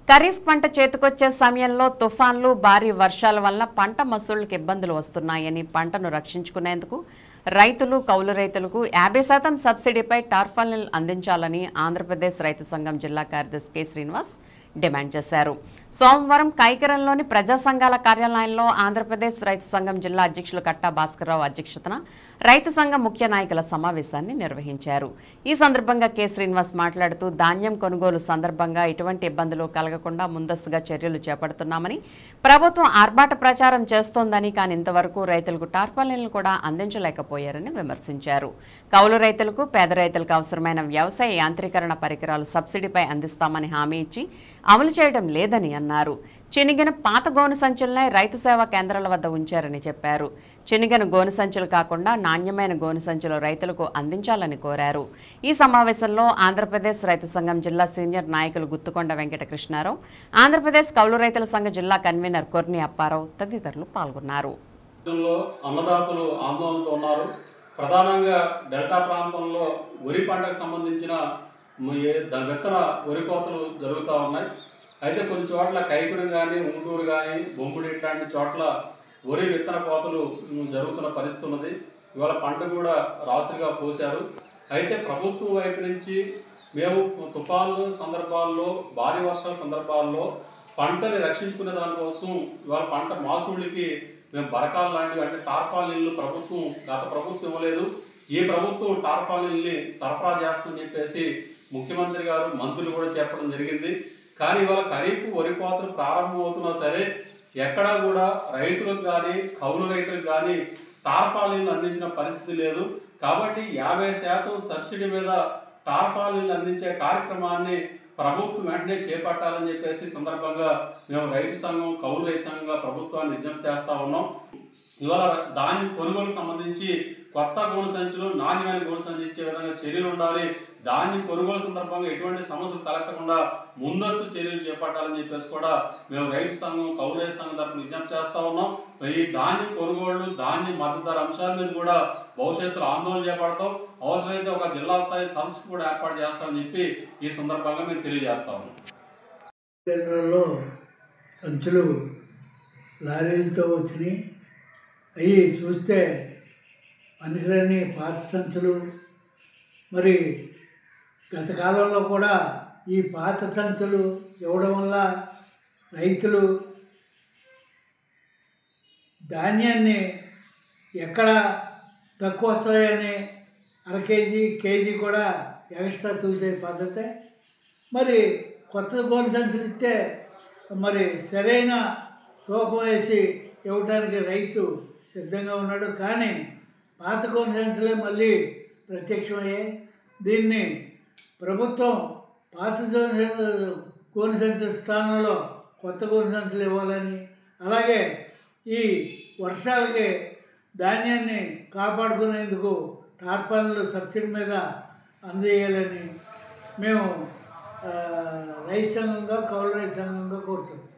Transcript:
ఖరీఫ్ పంట చేతికొచ్చే సమయంలో తుఫాన్లు భారీ వర్షాల వల్ల పంట మసూళ్లకు ఇబ్బందులు వస్తున్నాయని పంటను రక్షించుకునేందుకు రైతులు కౌలు రైతులకు యాభై శాతం సబ్సిడీపై టార్ఫాలిన్ అందించాలని ఆంధ్రప్రదేశ్ రైతు సంఘం జిల్లా కార్యదర్శి కె శ్రీనివాస్ డిమాండ్ చేశారు సోమవారం కైకరంలోని ప్రజా సంఘాల కార్యాలయంలో ఆంధ్రప్రదేశ్ రైతు సంఘం జిల్లా అధ్యక్షులు కట్టా భాస్కర్రావు అధ్యక్షతన రైతు సంఘం ముఖ్య నాయకుల సమావేశాన్ని నిర్వహించారు ఈ సందర్భంగా కె శ్రీనివాస్ మాట్లాడుతూ ధాన్యం కొనుగోలు సందర్భంగా ఎటువంటి ఇబ్బందులు కలగకుండా ముందస్తుగా చర్యలు చేపడుతున్నామని ప్రభుత్వం ఆర్భాట ప్రచారం చేస్తోందని కానీ ఇంతవరకు రైతులకు టార్పాలిన్లు కూడా అందించలేకపోయారని విమర్శించారు కౌలు రైతులకు పేద రైతులకు అవసరమైన వ్యవసాయ యాంత్రీకరణ పరికరాలు సబ్సిడీపై అందిస్తామని హామీ ఇచ్చి అమలు చేయడం లేదని అన్నారు చినిగిన పాత గోను సంచులనే రైతు సేవా కేంద్రాల వద్ద ఉంచారని చెప్పారు చినిగిన గోను సంచులు కాకుండా నాణ్యమైన గోను సంచులు రైతులకు అందించాలని కోరారు ఈ సమావేశంలో ఆంధ్రప్రదేశ్ రైతు సంఘం జిల్లా సీనియర్ నాయకులు గుత్తుకొండ వెంకట కృష్ణారావు ఆంధ్రప్రదేశ్ కౌలు రైతుల సంఘ జిల్లా కన్వీనర్ కొర్ని అప్పారావు తదితరులు పాల్గొన్నారు రాష్ట్రంలో అన్నదాతలు ఆందోళనతో ఉన్నారు ప్రధానంగా డెల్టా ప్రాంతంలో వరి పంటకు సంబంధించిన మ- ఏ- ద- విత్తన వరి కోతలు జరుగుతూ ఉన్నాయి అయితే కొన్ని చోట్ల కైకుడం కానీ ఉంటూరు కానీ బొమ్ముడి ఇట్లాంటి చోట్ల వరి విత్తన కోతలు ఉమ్, జరుగుతున్న పరిస్థితి ఉన్నది ఇవాళ పంట కూడా రాసులుగా పోశారు అయితే ప్రభుత్వం వైపు నుంచి మేము తుఫాన్లు సందర్భాల్లో భారీ వర్షాల సందర్భాల్లో పంటని రక్షించుకునే దానికోసం ఇవాళ పంట మాసుళ్ళకి మేము బరకాలు లాంటివి అంటే టార్పాలిన్లు ప్రభుత్వం గత ప్రభుత్వం ఇవ్వలేదు ఈ ప్రభుత్వం టార్పాలిన్ని సరఫరా చేస్తుందని చెప్పేసి ముఖ్యమంత్రి గారు మంత్రులు కూడా చెప్పడం జరిగింది కానీ ఇవాళ ఖరీఫ్ వరి కోతలు ప్రారంభమవుతున్నా సరే ఎక్కడా కూడా రైతులకు కానీ కౌలు రైతులకు కానీ టార్పాలిన్లు అందించిన పరిస్థితి లేదు కాబట్టి యాభై శాతం సబ్సిడీ మీద టార్పాలిన్లు అందించే కార్యక్రమాన్ని ప్రభుత్వం వెంటనే చేపట్టాలని చెప్పేసి ఈ సందర్భంగా మేము రైతు సంఘం కౌలు రైతు సంఘంగా ప్రభుత్వాన్ని విజ్ఞప్తి చేస్తా ఉన్నాం ఇవాళ ధాన్యం కొనుగోలు సంబంధించి కొత్త గోను సంచులు నాణ్యమైన గోను సంచులు ఇచ్చే విధంగా చర్యలు ఉండాలి ధాన్యం కొనుగోలు సందర్భంగా ఎటువంటి సమస్యలు తలెత్తకుండా ముందస్తు చర్యలు చేపట్టాలని చెప్పేసి కూడా మేము రైతు సంఘం కౌలు రైతు సంఘం తరఫున విజ్ఞప్తి చేస్తా ఉన్నాం ఈ ధాన్యం కొనుగోళ్లు ధాన్యం మద్దతు ధర అంశాల మీద కూడా భవిష్యత్తులో ఆందోళన చేపడతాం అవసరమైతే ఒక జిల్లా స్థాయి సంస్థ కూడా ఏర్పాటు చేస్తామని చెప్పి ఈ సందర్భంగా మేము తెలియజేస్తా ఉన్నాం కేంద్రాల్లో సంచులు లారీలతో వచ్చినాయి అవి చూస్తే పనికిరాని పాత సంచులు మరి గత కాలంలో కూడా ఈ పాత సంచులు ఇవ్వడం వల్ల రైతులు ధాన్యాన్ని ఎక్కడ తక్కువ వస్తాయని అర కేజీ కేజీ కూడా ఎక్స్ట్రా చూసే పద్ధతే మరి కొత్త గోను సంచులు ఇస్తే మరి సరైన తూకం వేసి ఇవ్వడానికి రైతు సిద్ధంగా ఉన్నాడు కానీ పాత గోను సంచులే మళ్ళీ ప్రత్యక్షమయ్యాయి దీన్ని ప్రభుత్వం పాత గోను సంచులు- గోను సంచుల స్థానంలో కొత్త గోను సంచులు ఇవ్వాలని అలాగే ఈ వర్షాలకి ధాన్యాన్ని కాపాడుకునేందుకు టార్పాన్లు సబ్సిడీ మీద అందజేయాలని మేము ఆ, రైతు సంఘంగా కౌలు రైతు సంఘంగా కోరుతున్నాం